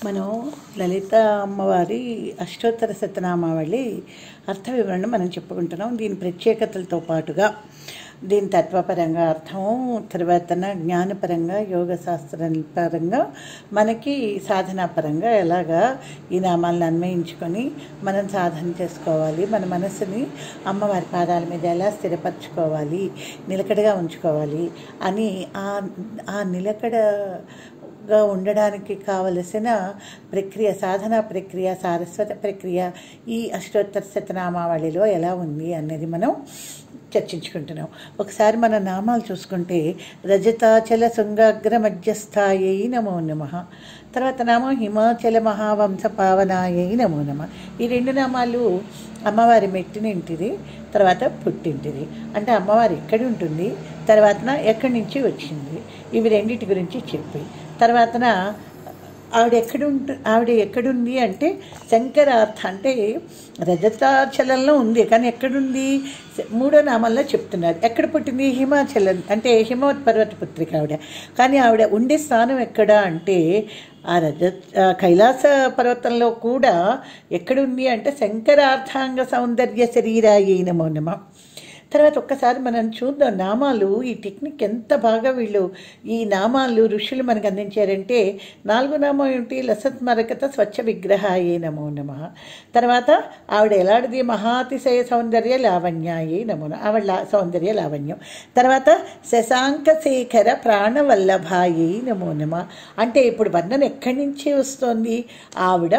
మనం లలిత అమ్మవారి అష్టోత్తర శతనామావళి అర్థ వివరణ మనం చెప్పుకుంటున్నాం దీని ప్రత్యేకతలతో పాటుగా దీని తత్వపరంగా అర్థం తర్వాత జ్ఞానపరంగా యోగ శాస్త్రం పరంగా మనకి సాధనా పరంగా ఎలాగా ఈ నామాలను అన్వయించుకొని మనం సాధన చేసుకోవాలి మన మనసుని అమ్మవారి పాదాల మీద ఎలా స్థిరపరచుకోవాలి నిలకడగా ఉంచుకోవాలి అని ఆ ఆ నిలకడ గా ఉండడానికి కావలసిన ప్రక్రియ సాధన ప్రక్రియ సారస్వత ప్రక్రియ ఈ అష్టోత్తర శతనామావళిలో ఎలా ఉంది అనేది మనం చర్చించుకుంటున్నాం ఒకసారి మన నామాలు చూసుకుంటే రజతాచల శృంగాగ్ర మధ్యస్థాయై నమో నమ తర్వాత నామం హిమాచల మహావంశ పావనాయై నమో నమ ఈ రెండు నామాలు అమ్మవారి మెట్టినింటిది తర్వాత పుట్టింటిది అంటే అమ్మవారు ఎక్కడి ఉంటుంది తర్వాతన ఎక్కడి నుంచి వచ్చింది ఇవి రెండింటి గురించి చెప్పి తర్వాతన ఆవిడ ఎక్కడుంటు ఆవిడ ఎక్కడుంది అంటే శంకరార్థ అంటే రజతాచలంలో ఉంది కానీ ఎక్కడుంది మూడో నామంలో చెప్తున్నారు ఎక్కడ పుట్టింది హిమాచలం అంటే హిమవత్ పర్వత పుత్రిక ఆవిడ కానీ ఆవిడ ఉండే స్థానం ఎక్కడ అంటే ఆ రజ ఆ కైలాస పర్వతంలో కూడా ఎక్కడుంది అంటే శంకరార్థాంగ సౌందర్య శరీరాయి నమో నమ తర్వాత ఒక్కసారి మనం చూద్దాం నామాలు ఈ టెక్నిక్ ఎంత బాగా వీళ్ళు ఈ నామాలు ఋషులు మనకు అందించారంటే నాలుగు నామం ఏమిటి లసత్మరకత స్వచ్ఛ విగ్రహాయే నమో నమ తర్వాత ఆవిడ ఎలాంటిది మహాతిశయ సౌందర్య లావణ్యాయే నమో నమ ఆవిడ లా సౌందర్య లావణ్యం తర్వాత శశాంక శేఖర ప్రాణవల్లభాయే నమో నమ అంటే ఇప్పుడు వర్ణన ఎక్కడి నుంచి వస్తోంది ఆవిడ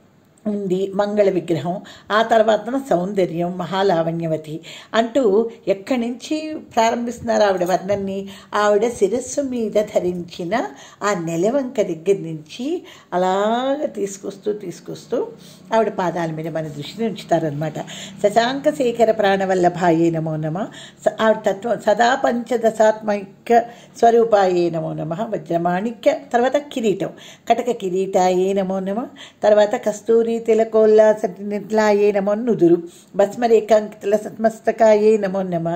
ఉంది మంగళ విగ్రహం ఆ తర్వాత సౌందర్యం మహాలావణ్యవతి అంటూ ఎక్కడి నుంచి ప్రారంభిస్తున్నారు ఆవిడ వర్ణన్ని ఆవిడ శిరస్సు మీద ధరించిన ఆ నెలవంక దగ్గర నుంచి అలాగ తీసుకొస్తూ తీసుకొస్తూ ఆవిడ పాదాల మీద మన దృష్టిని ఉంచుతారనమాట శశాంక శేఖర ప్రాణవల్లభాయే నమో నమ స- ఆవిడ తత్వం సదా పంచదశాత్మైక్య స్వరూపాయే నమో నమ వజ్రమాణిక్య తర్వాత కిరీటం కటక కిరీటాయే నమో నమ తర్వాత కస్తూరి తిలకోల్లాస నిట్లాయే నమో నుదురు భస్మరేఖాంకితల సత్మస్తకాయే నమో నమ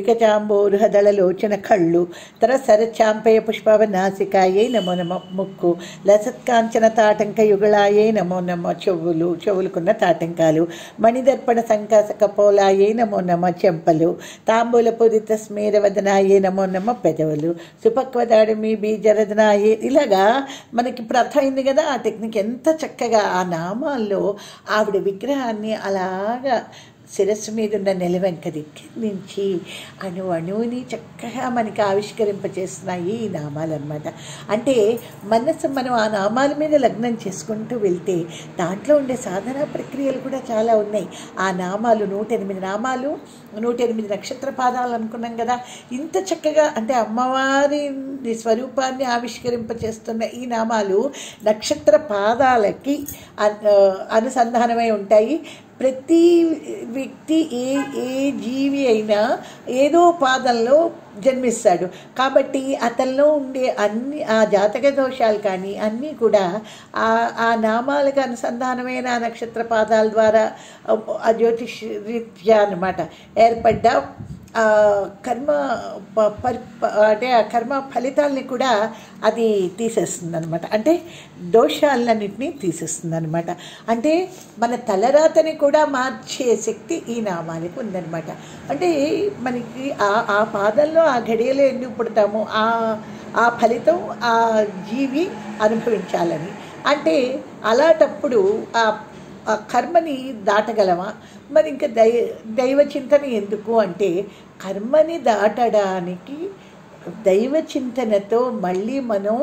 వికచాంబోరుహదళలోచన కళ్ళు తర్వాత శరచాంపయ పుష్పవ నాసికాయే నమో నమ ముక్కు లసత్కాంచన తాటంక యుగళాయే నమో నమ చెవులు చెవులుకున్న తాటంకాలు మణిదర్పణ సంకాస కపోలాయే నమో నమ చెంపలు తాంబూల పూరిత స్మేరవదనాయే నమో నమ పెదవులు సుపక్వదాడిమి బీజరదనాయే ఇలాగా మనకి ఇప్పుడు అర్థమైంది కదా ఆ టెక్నిక్ ఎంత చక్కగా ఆ నామాల్లో ఆవిడ విగ్రహాన్ని అలాగా శిరస్సు మీద ఉన్న నెలవెంక దగ్గర నుంచి అణు అణువుని చక్కగా మనకి ఆవిష్కరింపచేస్తున్నాయి ఈ నామాలు అనమాట అంటే మనసు మనం ఆ నామాల మీద లగ్నం చేసుకుంటూ వెళ్తే దాంట్లో ఉండే సాధన ప్రక్రియలు కూడా చాలా ఉన్నాయి ఆ నామాలు నూట ఎనిమిది నామాలు నూట ఎనిమిది నక్షత్ర పాదాలు అనుకున్నాం కదా ఇంత చక్కగా అంటే అమ్మవారి స్వరూపాన్ని ఆవిష్కరింపచేస్తున్న ఈ నామాలు నక్షత్ర పాదాలకి అన్- ఆ, అనుసంధానమై ఉంటాయి ప్రతి వ్యక్తి ఏ ఏ జీవి అయినా ఏదో పాదంలో జన్మిస్తాడు కాబట్టి అతనిలో ఉండే అన్ని ఆ జాతక దోషాలు కానీ అన్నీ కూడా ఆ ఆ నామాలకు అనుసంధానమైన ఆ నక్షత్ర పాదాల ద్వారా ఆ జ్యోతిష్ రీత్యా అనమాట ఏర్పడ్డ ఆ కర్మ ప- పరి ప- అంటే ఆ కర్మ ఫలితాలని కూడా అది తీసేస్తుంది అనమాట అంటే దోషాలన్నింటినీ తీసేస్తుంది అనమాట అంటే మన తలరాతని కూడా మార్చే శక్తి ఈ నామానికి ఉందన్నమాట అంటే మనకి ఆ ఆ పాదంలో ఆ ఘడియలో ఎందుకు పుడతామో ఆ ఆ ఫలితం ఆ జీవి అనుభవించాలని అంటే అలాంటప్పుడు ఆ ఆ కర్మని దాటగలమా మరి ఇంకా దై దైవ చింతన ఎందుకు అంటే కర్మని దాటడానికి దైవ చింతనతో మళ్ళీ మనం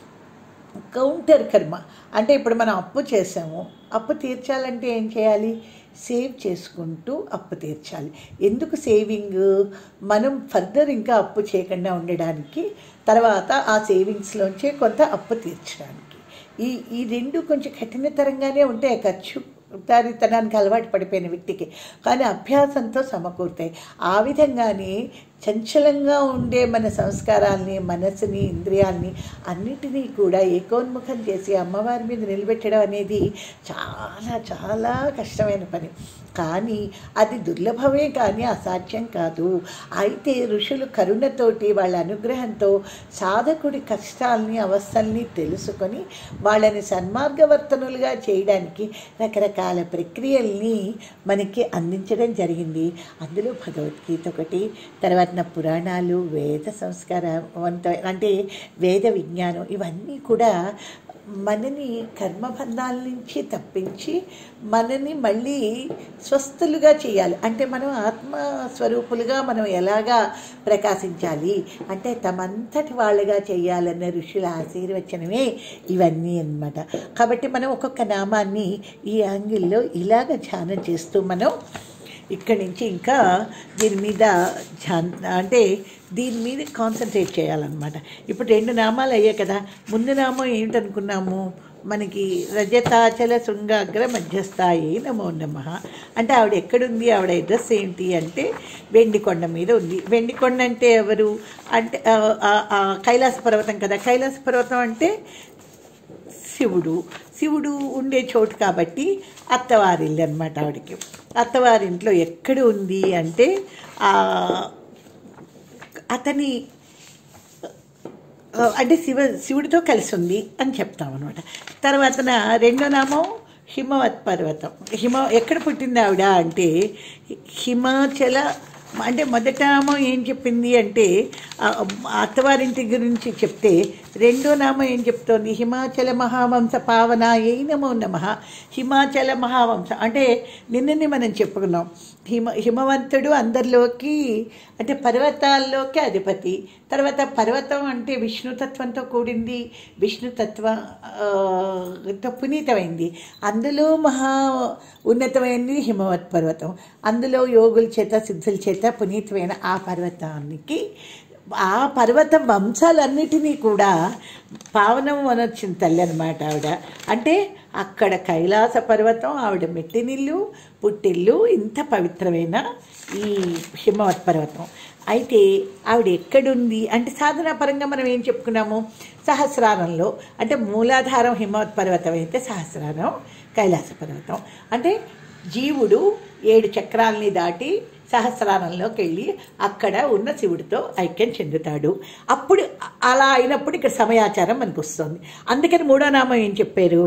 కౌంటర్ కర్మ అంటే ఇప్పుడు మనం అప్పు చేసాము అప్పు తీర్చాలంటే ఏం చేయాలి సేవ్ చేసుకుంటూ అప్పు తీర్చాలి ఎందుకు సేవింగ్ మనం ఫర్దర్ ఇంకా అప్పు చేయకుండా ఉండడానికి తర్వాత ఆ సేవింగ్స్లోంచే కొంత అప్పు తీర్చడానికి ఈ ఈ రెండు కొంచెం కఠినతరంగానే ఉంటాయి ఖర్చు దారితనానికి అలవాటు పడిపోయిన వ్యక్తికి కానీ అభ్యాసంతో సమకూరుతాయి ఆ విధంగానే చంచలంగా ఉండే మన సంస్కారాల్ని మనసుని ఇంద్రియాల్ని అన్నిటినీ కూడా ఏకోన్ముఖం చేసి అమ్మవారి మీద నిలబెట్టడం అనేది చాలా చాలా కష్టమైన పని కానీ అది దుర్లభమే కానీ అసాధ్యం కాదు అయితే ఋషులు కరుణతోటి వాళ్ళ అనుగ్రహంతో సాధకుడి కష్టాల్ని అవస్థల్ని తెలుసుకొని వాళ్ళని సన్మార్గవర్తనులుగా చేయడానికి రకరకాల ప్రక్రియల్ని మనకి అందించడం జరిగింది అందులో భగవద్గీత ఒకటి తర్వాత నా పురాణాలు వేద సంస్కారవంత అంటే వేద విజ్ఞానం ఇవన్నీ కూడా మనని కర్మబంధాల నుంచి తప్పించి మనని మళ్ళీ స్వస్థులుగా చేయాలి అంటే మనం ఆత్మస్వరూపులుగా మనం ఎలాగా ప్రకాశించాలి అంటే తమంతటి వాళ్ళగా చేయాలన్న ఋషుల ఆశీర్వచనమే ఇవన్నీ అన్నమాట కాబట్టి మనం ఒక్కొక్క నామాన్ని ఈ యాంగిల్లో ఇలాగ ధ్యానం చేస్తూ మనం ఇక్కడి నుంచి ఇంకా దీని మీద ధ్యాన్ అంటే దీని మీద కాన్సన్ట్రేట్ చేయాలన్నమాట ఇప్పుడు రెండు నామాలు అయ్యాయి కదా ముందు నామం ఏమిటనుకున్నాము మనకి రజతాచల శృంగాగ్ర మధ్యస్థాయి నమో నమ అంటే ఆవిడ ఎక్కడుంది ఆవిడ అడ్రస్ ఏంటి అంటే వెండికొండ మీద ఉంది వెండికొండ అంటే ఎవరు అంటే ఆ, ఆ, ఆ, కైలాస పర్వతం కదా కైలాస పర్వతం అంటే శివుడు శివుడు ఉండే చోటు కాబట్టి అత్తవారిల్లు అనమాట ఆవిడకి అత్తవారింట్లో ఎక్కడ ఉంది అంటే ఆ, అతని ఆ, అంటే శివ శివుడితో కలిసి ఉంది అని చెప్తాం అనమాట తర్వాత నా రెండో నామం హిమవత్ పర్వతం హిమ ఎక్కడ పుట్టింది ఆవిడ అంటే హిమాచల అంటే మొదట నామం ఏం చెప్పింది అంటే ఆ, అత్తవారింటి గురించి చెప్తే రెండో నామం ఏం చెప్తోంది హిమాచల మహావంశ పావన ఏ నమో నమ హిమాచల మహావంశ అంటే నిన్ననే మనం చెప్పుకున్నాం హిమ హిమవంతుడు అందరిలోకి అంటే పర్వతాల్లోకి అధిపతి తర్వాత పర్వతం అంటే విష్ణుతత్వంతో కూడింది విష్ణుతత్వ ఆ, తో పునీతమైంది అందులో మహా ఉన్నతమైనది హిమవత్ పర్వతం అందులో యోగుల చేత సిద్ధుల చేత పునీతమైన ఆ పర్వతానికి ఆ పర్వత వంశాలన్నిటినీ కూడా పావనం అనొచ్చిన తల్లి అనమాట ఆవిడ అంటే అక్కడ కైలాస పర్వతం ఆవిడ మెట్టినిల్లు పుట్టిల్లు ఇంత పవిత్రమైన ఈ హిమవత్ పర్వతం అయితే ఆవిడ ఎక్కడుంది అంటే సాధనా పరంగా మనం ఏం చెప్పుకున్నాము సహస్రారంలో అంటే మూలాధారం హిమవత్ పర్వతం అయితే సహస్రారం కైలాస పర్వతం అంటే జీవుడు ఏడు చక్రాల్ని దాటి సహస్రారంలోకి వెళ్ళి అక్కడ ఉన్న శివుడితో ఐక్యం చెందుతాడు అప్పుడు అలా అయినప్పుడు ఇక్కడ సమయాచారం మనకు వస్తుంది అందుకని మూడో నామం ఏం చెప్పారు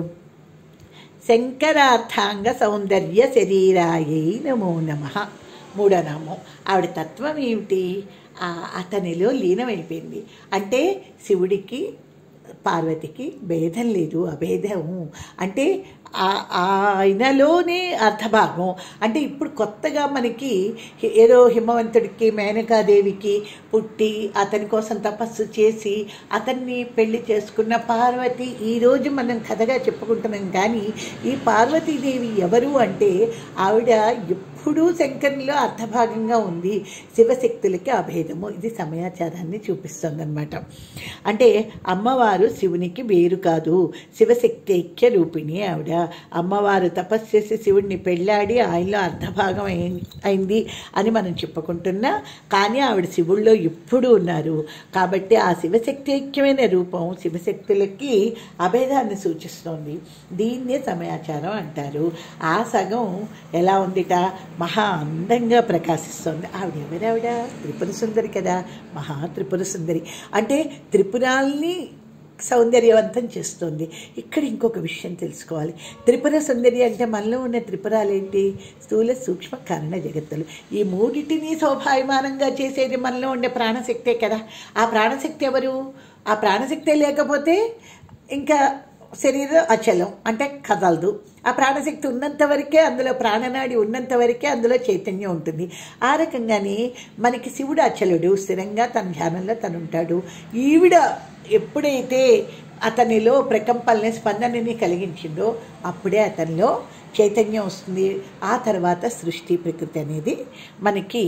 శంకరార్థాంగ సౌందర్య శరీరాయై నమో నమ మూడో నామం ఆవిడ తత్వం ఏమిటి ఆ అతనిలో లీనమైపోయింది అంటే శివుడికి పార్వతికి భేదం లేదు అభేదము అంటే ఆ- ఆయనలోనే అర్థభాగం అంటే ఇప్పుడు కొత్తగా మనకి ఏదో హిమవంతుడికి మేనకాదేవికి పుట్టి అతని కోసం తపస్సు చేసి అతన్ని పెళ్లి చేసుకున్న పార్వతి ఈరోజు మనం కథగా చెప్పుకుంటున్నాం కానీ ఈ పార్వతీదేవి ఎవరు అంటే ఆవిడ ఎప్పుడూ శంకరునిలో అర్థభాగంగా ఉంది శివశక్తులకి అభేదము ఇది సమయాచారాన్ని చూపిస్తుందన్నమాట అంటే అమ్మవారు శివునికి వేరు కాదు శివశక్తి ఐక్య రూపిణి ఆవిడ అమ్మవారు తపస్సు చేసి శివుడిని పెళ్ళాడి ఆయనలో అర్ధభాగం అయి- అయింది అని మనం చెప్పుకుంటున్నా కానీ ఆవిడ శివుల్లో ఎప్పుడు ఉన్నారు కాబట్టి ఆ శివశక్తి ఐక్యమైన రూపం శివశక్తులకి అభేదాన్ని సూచిస్తోంది దీన్నే సమయాచారం అంటారు ఆ సగం ఎలా ఉందిట మహా అందంగా ప్రకాశిస్తోంది ఆవిడ ఎవరావిడ త్రిపుర సుందరి కదా మహా త్రిపుర సుందరి అంటే త్రిపురాల్ని సౌందర్యవంతం చేస్తుంది ఇక్కడ ఇంకొక విషయం తెలుసుకోవాలి త్రిపుర సుందరి అంటే మనలో ఉన్న త్రిపురాలు ఏంటి స్థూల సూక్ష్మ కారణ జగత్తులు ఈ మూడిటిని శోభాయమానంగా చేసేది మనలో ఉండే ప్రాణశక్తే కదా ఆ ప్రాణశక్తి ఎవరు ఆ ప్రాణశక్తే లేకపోతే ఇంకా శరీరం అచలం అంటే కదలదు ఆ ప్రాణశక్తి ఉన్నంత వరకే అందులో ప్రాణనాడి ఉన్నంత వరకే అందులో చైతన్యం ఉంటుంది ఆ రకంగానే మనకి శివుడు అచలుడు స్థిరంగా తన ధ్యానంలో తను ఉంటాడు ఈవిడ ఎప్పుడైతే అతనిలో ప్రకంపల్ని స్పందనని కలిగించిందో అప్పుడే అతనిలో చైతన్యం వస్తుంది ఆ తర్వాత సృష్టి ప్రకృతి అనేది మనకి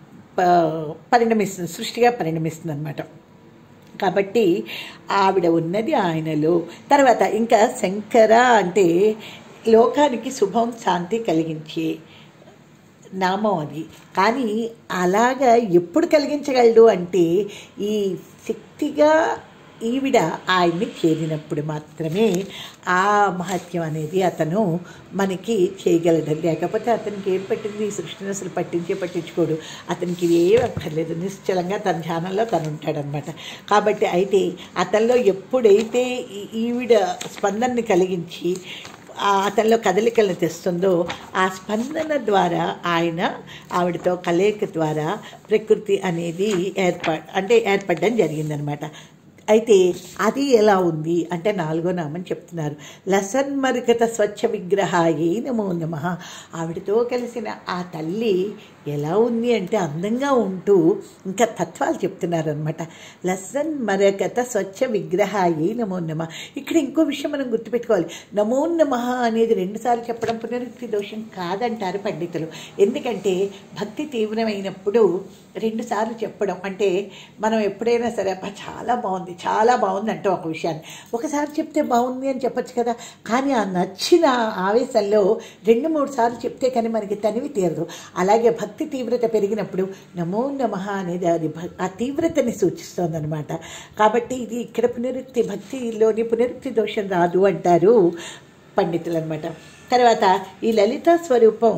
ప- పరిణమిస్తుంది సృష్టిగా పరిణమిస్తుంది అనమాట కాబట్టి ఆవిడ ఉన్నది ఆయనలో తర్వాత ఇంకా శంకర అంటే లోకానికి శుభం శాంతి కలిగించే నామం అది కానీ అలాగా ఎప్పుడు కలిగించగలడు అంటే ఈ శక్తిగా ఈవిడ ఆయన్ని చేరినప్పుడు మాత్రమే ఆ మహత్యం అనేది అతను మనకి చేయగలడు లేకపోతే అతనికి ఏం పట్టింది ఈ సృష్టిని అసలు పట్టించే పట్టించుకోడు అతనికి ఇది ఏం అక్కర్లేదు నిశ్చలంగా తన ధ్యానంలో తను ఉంటాడనమాట కాబట్టి అయితే అతనిలో ఎప్పుడైతే ఈ- ఈవిడ స్పందనని కలిగించి ఆ అతనిలో కదలికలను తెస్తుందో ఆ స్పందన ద్వారా ఆయన ఆవిడతో కలయిక ద్వారా ప్రకృతి అనేది ఏర్ప అంటే ఏర్పడడం జరిగిందనమాట అయితే అది ఎలా ఉంది అంటే నాలుగో నామని చెప్తున్నారు లసన్మరికత స్వచ్ఛ విగ్రహాయే నమో నమ ఆవిడతో కలిసిన ఆ తల్లి ఎలా ఉంది అంటే అందంగా ఉంటూ ఇంకా తత్వాలు చెప్తున్నారు అనమాట లసన్ మరకత స్వచ్ఛ విగ్రహాయే నమో నమ ఇక్కడ ఇంకో విషయం మనం గుర్తుపెట్టుకోవాలి నమో నమ అనేది రెండుసార్లు చెప్పడం పునరుక్తి దోషం కాదంటారు పండితులు ఎందుకంటే భక్తి తీవ్రమైనప్పుడు రెండుసార్లు చెప్పడం అంటే మనం ఎప్పుడైనా సరే అబ్బా చాలా బాగుంది చాలా బాగుంది అంటే ఒక విషయాన్ని ఒకసారి చెప్తే బాగుంది అని చెప్పొచ్చు కదా కానీ ఆ నచ్చిన ఆవేశంలో రెండు మూడు సార్లు చెప్తే కానీ మనకి తనివి తీరదు అలాగే భక్తి తీవ్రత పెరిగినప్పుడు నమో నమ అనేది అది భ- ఆ తీవ్రతని సూచిస్తుంది అనమాట కాబట్టి ఇది ఇక్కడ పునరుక్తి భక్తిలోని పునరుక్తి దోషం రాదు అంటారు పండితులు అనమాట తర్వాత ఈ లలిత స్వరూపం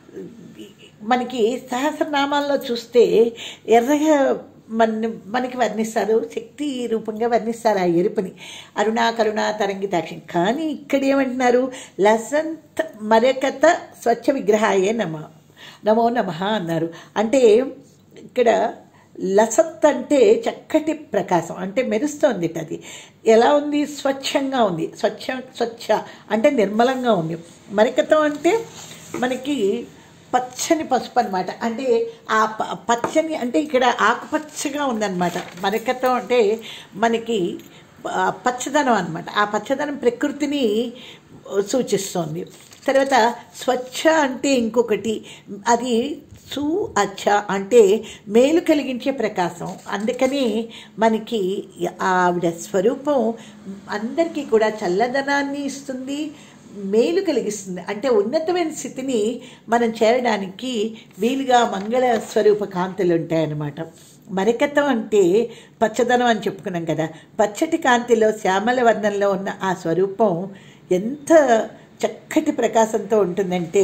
మనకి సహస్రనామాల్లో చూస్తే ఎర్రగా మన మనకి వర్ణిస్తారు శక్తి రూపంగా వర్ణిస్తారు ఆ ఎరుపుని అరుణా కరుణ తరంగితాక్షి కానీ ఇక్కడ ఏమంటున్నారు లసంత్ మరకత స్వచ్ఛ విగ్రహాయే నమ నమో నమ అన్నారు అంటే ఇక్కడ లసత్ అంటే చక్కటి ప్రకాశం అంటే మెరుస్తోంది అది ఎలా ఉంది స్వచ్ఛంగా ఉంది స్వచ్ఛ స్వచ్ఛ అంటే నిర్మలంగా ఉంది మరికతం అంటే మనకి పచ్చని పసుపు అనమాట అంటే ఆ ప- పచ్చని అంటే ఇక్కడ ఆకుపచ్చగా ఉందన్నమాట మరకతం అంటే మనకి ఆ, పచ్చదనం అనమాట ఆ పచ్చదనం ప్రకృతిని సూచిస్తోంది తర్వాత స్వచ్ఛ అంటే ఇంకొకటి అది సు అచ్చ అంటే మేలు కలిగించే ప్రకాశం అందుకని మనకి ఆవిడ స్వరూపం అందరికీ కూడా చల్లదనాన్ని ఇస్తుంది మేలు కలిగిస్తుంది అంటే ఉన్నతమైన స్థితిని మనం చేరడానికి వీలుగా మంగళ స్వరూప కాంతులు ఉంటాయన్నమాట మరకతం అంటే పచ్చదనం అని చెప్పుకున్నాం కదా పచ్చటి కాంతిలో శ్యామల వర్ణంలో ఉన్న ఆ స్వరూపం ఎంత చక్కటి ప్రకాశంతో ఉంటుందంటే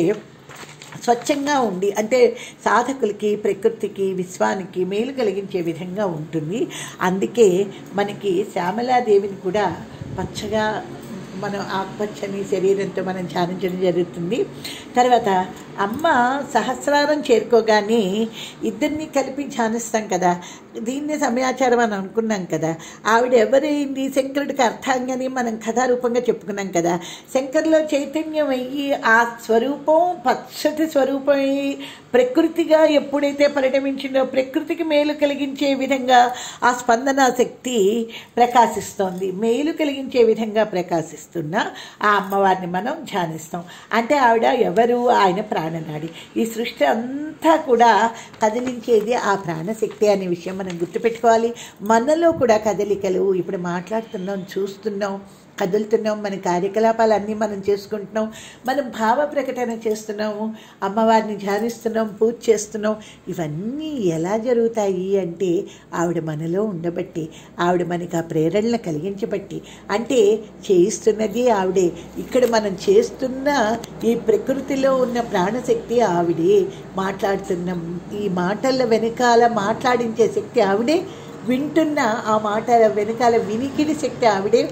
స్వచ్ఛంగా ఉండి అంటే సాధకులకి ప్రకృతికి విశ్వానికి మేలు కలిగించే విధంగా ఉంటుంది అందుకే మనకి శ్యామలాదేవిని కూడా పచ్చగా మనం ఆకుపచ్చని శరీరంతో మనం ధ్యానించడం జరుగుతుంది తర్వాత అమ్మ సహస్రారం చేరుకోగానే ఇద్దరిని కలిపి ధ్యానిస్తాం కదా దీన్ని సమయాచారం అని అనుకున్నాం కదా ఆవిడ ఎవరైంది శంకరుడికి అర్థాంగని మనం కథారూపంగా చెప్పుకున్నాం కదా శంకర్లో చైతన్యం అయ్యి ఆ స్వరూపం పచ్చటి స్వరూపం అయ్యి ప్రకృతిగా ఎప్పుడైతే పరిణమించిందో ప్రకృతికి మేలు కలిగించే విధంగా ఆ స్పందన శక్తి ప్రకాశిస్తోంది మేలు కలిగించే విధంగా ప్రకాశిస్తున్న ఆ అమ్మవారిని మనం ధ్యానిస్తాం అంటే ఆవిడ ఎవరు ఆయన ప్రాణనాడి ఈ సృష్టి అంతా కూడా కదిలించేది ఆ ప్రాణశక్తి అనే విషయం మనం గుర్తుపెట్టుకోవాలి మనలో కూడా కదలికలు ఇప్పుడు మాట్లాడుతున్నాం చూస్తున్నాం కదులుతున్నాం మన కార్యకలాపాలన్నీ మనం చేసుకుంటున్నాం మనం భావ ప్రకటన చేస్తున్నాము అమ్మవారిని ధ్యానిస్తున్నాం పూజ చేస్తున్నాం ఇవన్నీ ఎలా జరుగుతాయి అంటే ఆవిడ మనలో ఉండబట్టి ఆవిడ మనకి ఆ ప్రేరణలు కలిగించబట్టి అంటే చేయిస్తున్నది ఆవిడే ఇక్కడ మనం చేస్తున్న ఈ ప్రకృతిలో ఉన్న ప్రాణశక్తి ఆవిడే మాట్లాడుతున్నాం ఈ మాటల వెనకాల మాట్లాడించే శక్తి ఆవిడే వింటున్న ఆ మాటల వెనకాల వినికిడి శక్తి ఆవిడే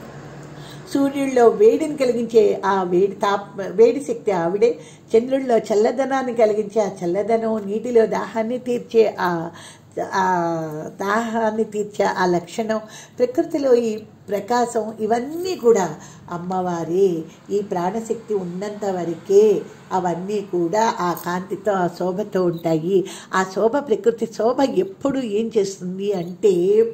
సూర్యుడిలో వేడిని కలిగించే ఆ వేడి తాప్ వేడి శక్తి ఆవిడే చంద్రుడిలో చల్లదనాన్ని కలిగించే ఆ చల్లదనం నీటిలో దాహాన్ని తీర్చే ఆ ఆ దాహాన్ని తీర్చే ఆ లక్షణం ప్రకృతిలో ఈ ప్రకాశం ఇవన్నీ కూడా అమ్మవారే ఈ ప్రాణశక్తి ఉన్నంత వరకే అవన్నీ కూడా ఆ కాంతితో ఆ శోభతో ఉంటాయి ఆ శోభ ప్రకృతి శోభ ఎప్పుడు ఏం చేస్తుంది అంటే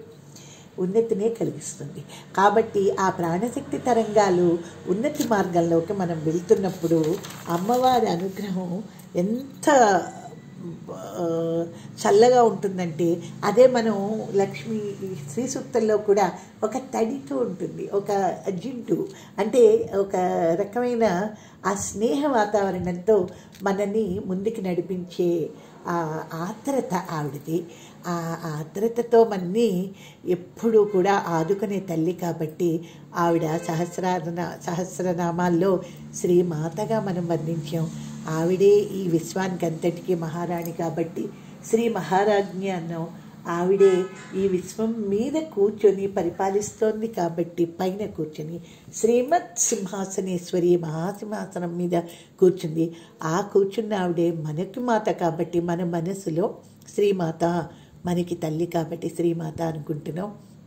ఉన్నతినే కలిగిస్తుంది కాబట్టి ఆ ప్రాణశక్తి తరంగాలు ఉన్నతి మార్గంలోకి మనం వెళ్తున్నప్పుడు అమ్మవారి అనుగ్రహం ఎంత ఆ, చల్లగా ఉంటుందంటే అదే మనం లక్ష్మి ఈ శ్రీ సూక్తంలో కూడా ఒక తడితో ఉంటుంది ఒక జింటు అంటే ఒక రకమైన ఆ స్నేహ వాతావరణంతో మనని ముందుకు నడిపించే ఆ ఆర్ద్రత ఆవిడది ఆ ఆర్ద్రతతో మన్ని ఎప్పుడూ కూడా ఆదుకునే తల్లి కాబట్టి ఆవిడ సహస్రాన సహస్రనామాల్లో శ్రీమాతగా మనం వర్ణించాం ఆవిడే ఈ విశ్వానికి అంతటికీ మహారాణి కాబట్టి శ్రీ మహారాజ్ఞి అన్నాం ఆవిడే ఈ విశ్వం మీద కూర్చొని పరిపాలిస్తోంది కాబట్టి పైన కూర్చొని శ్రీమత్ సింహాసనేశ్వరి మహాసింహాసనం మీద కూర్చుంది ఆ కూర్చున్న ఆవిడే మనకి మాత కాబట్టి మన మనసులో శ్రీమాత మనకి తల్లి కాబట్టి శ్రీమాత అనుకుంటున్నాం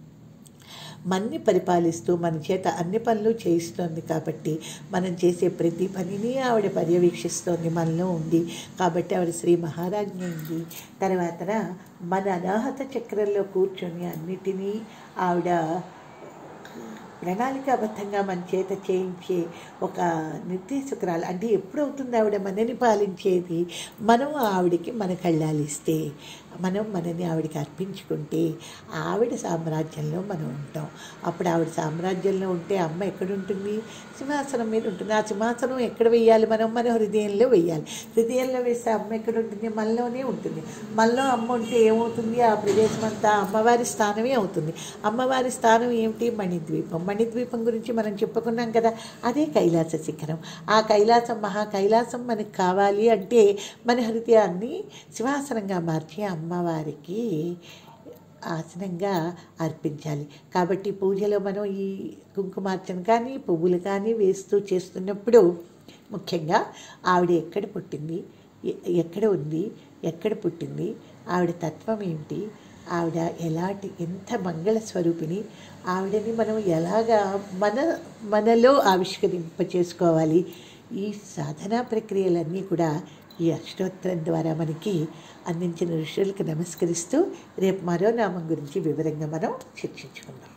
మన్ని పరిపాలిస్తూ మన చేత అన్ని పనులు చేయిస్తోంది కాబట్టి మనం చేసే ప్రతి పనిని ఆవిడ పర్యవేక్షిస్తోంది మనలో ఉంది కాబట్టి ఆవిడ శ్రీ మహారాజ్ఞి ఉంది తర్వాత మన అనాహత చక్రంలో కూర్చొని అన్నిటినీ ఆవిడ ప్రణాళికాబద్ధంగా మన చేత చేయించే ఒక నిర్దేశకురాలు అంటే ఎప్పుడు అవుతుంది ఆవిడ మనని పాలించేది మనం ఆవిడకి మన కళ్ళాలు ఇస్తే మనం మనని ఆవిడకి అర్పించుకుంటే ఆవిడ సామ్రాజ్యంలో మనం ఉంటాం అప్పుడు ఆవిడ సామ్రాజ్యంలో ఉంటే అమ్మ ఎక్కడుంటుంది సింహాసనం మీద ఉంటుంది ఆ సింహాసనం ఎక్కడ వెయ్యాలి మనం మన హృదయంలో వెయ్యాలి హృదయంలో వేస్తే అమ్మ ఎక్కడ ఉంటుంది మనలోనే ఉంటుంది మనలో అమ్మ ఉంటే ఏమవుతుంది ఆ ప్రదేశం అంతా అమ్మవారి స్థానమే అవుతుంది అమ్మవారి స్థానం ఏమిటి మణిద్వీపం మణిద్వీపం గురించి మనం చెప్పుకున్నాం కదా అదే కైలాస శిఖరం ఆ కైలాసం మహా కైలాసం మనకు కావాలి అంటే మన హృదయాన్ని సింహాసనంగా మార్చి అమ్మవారికి ఆసనంగా అర్పించాలి కాబట్టి పూజలో మనం ఈ కుంకుమార్చన కానీ పువ్వులు కానీ వేస్తూ చేస్తున్నప్పుడు ముఖ్యంగా ఆవిడ ఎక్కడ పుట్టింది ఎ- ఎక్కడ ఉంది ఎక్కడ పుట్టింది ఆవిడ తత్వం ఏమిటి ఆవిడ ఎలాంటి ఎంత మంగళ స్వరూపిణి ఆవిడని మనం ఎలాగా మన మనలో ఆవిష్కరింప చేసుకోవాలి ఈ సాధనా ప్రక్రియలన్నీ కూడా ఈ అష్టోత్తరం ద్వారా మనకి అందించిన ఋషులకు నమస్కరిస్తూ రేపు మరో నామం గురించి వివరంగా మనం చర్చించుకుందాం